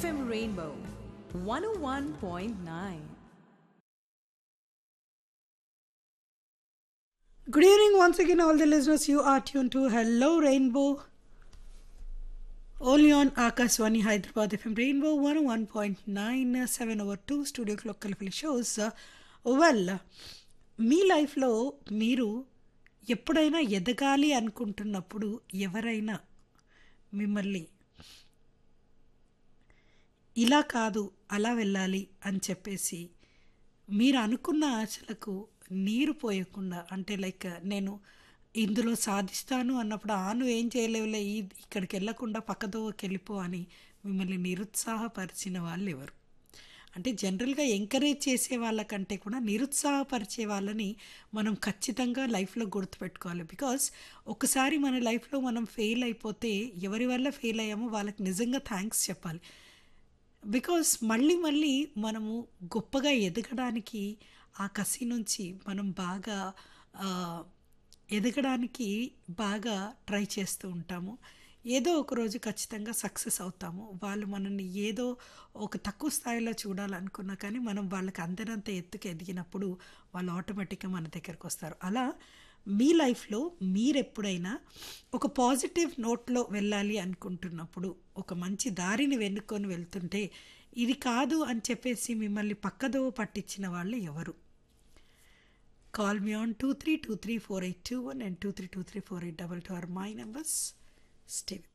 FM Rainbow 101.9. Good evening once again, all the listeners. You are tuned to Hello Rainbow. Only on Akaswani Hyderabad FM Rainbow 101.97 over 2 studio clock కలిపి shows well మీ లైఫ్లో మీరు ఎప్పుడైనా ఎదగాలి అనుకుంటున్నప్పుడు ఎవరైనా మిమ్మల్ని ఇలా కాదు అలా వెళ్ళాలి అని చెప్పేసి మీరు అనుకున్న ఆశలకు నీరు పోయకుండా అంటే లైక్ నేను ఇందులో సాధిస్తాను అన్నప్పుడు ఆ నువ్వు ఏం చేయలేవులే ఈ ఇక్కడికి వెళ్ళకుండా పక్కదోవకి వెళ్ళిపో అని మిమ్మల్ని నిరుత్సాహపరిచిన వాళ్ళు ఎవరు అంటే జనరల్గా ఎంకరేజ్ చేసే వాళ్ళకంటే కూడా నిరుత్సాహపరిచే వాళ్ళని మనం ఖచ్చితంగా లైఫ్లో గుర్తుపెట్టుకోవాలి బికాస్ ఒకసారి మన లైఫ్లో మనం ఫెయిల్ అయిపోతే ఎవరి వల్ల ఫెయిల్ అయ్యామో వాళ్ళకి నిజంగా థ్యాంక్స్ చెప్పాలి బికాస్ మళ్ళీ మళ్ళీ మనము గొప్పగా ఎదగడానికి ఆ కసి నుంచి మనం బాగా ఆ, ఎదగడానికి బాగా ట్రై చేస్తూ ఉంటాము ఏదో ఒక రోజు ఖచ్చితంగా సక్సెస్ అవుతాము వాళ్ళు మనల్ని ఏదో ఒక తక్కువ స్థాయిలో చూడాలనుకున్నా కానీ మనం వాళ్ళకి అందనంత ఎత్తుకు ఎదిగినప్పుడు వాళ్ళు ఆటోమేటిక్గా మన దగ్గరకు వస్తారు అలా మీ లైఫ్లో మీరు ఎప్పుడైనా ఒక పాజిటివ్ నోట్లో వెళ్ళాలి అనుకుంటున్నప్పుడు ఒక మంచి దారిని వెనుక్కొని వెళ్తుంటే ఇది కాదు అని చెప్పేసి మిమ్మల్ని పక్కదో పట్టించిన వాళ్ళు ఎవరు call me on two three two three four eight two one and two three two three four eight double two or my numbers stay with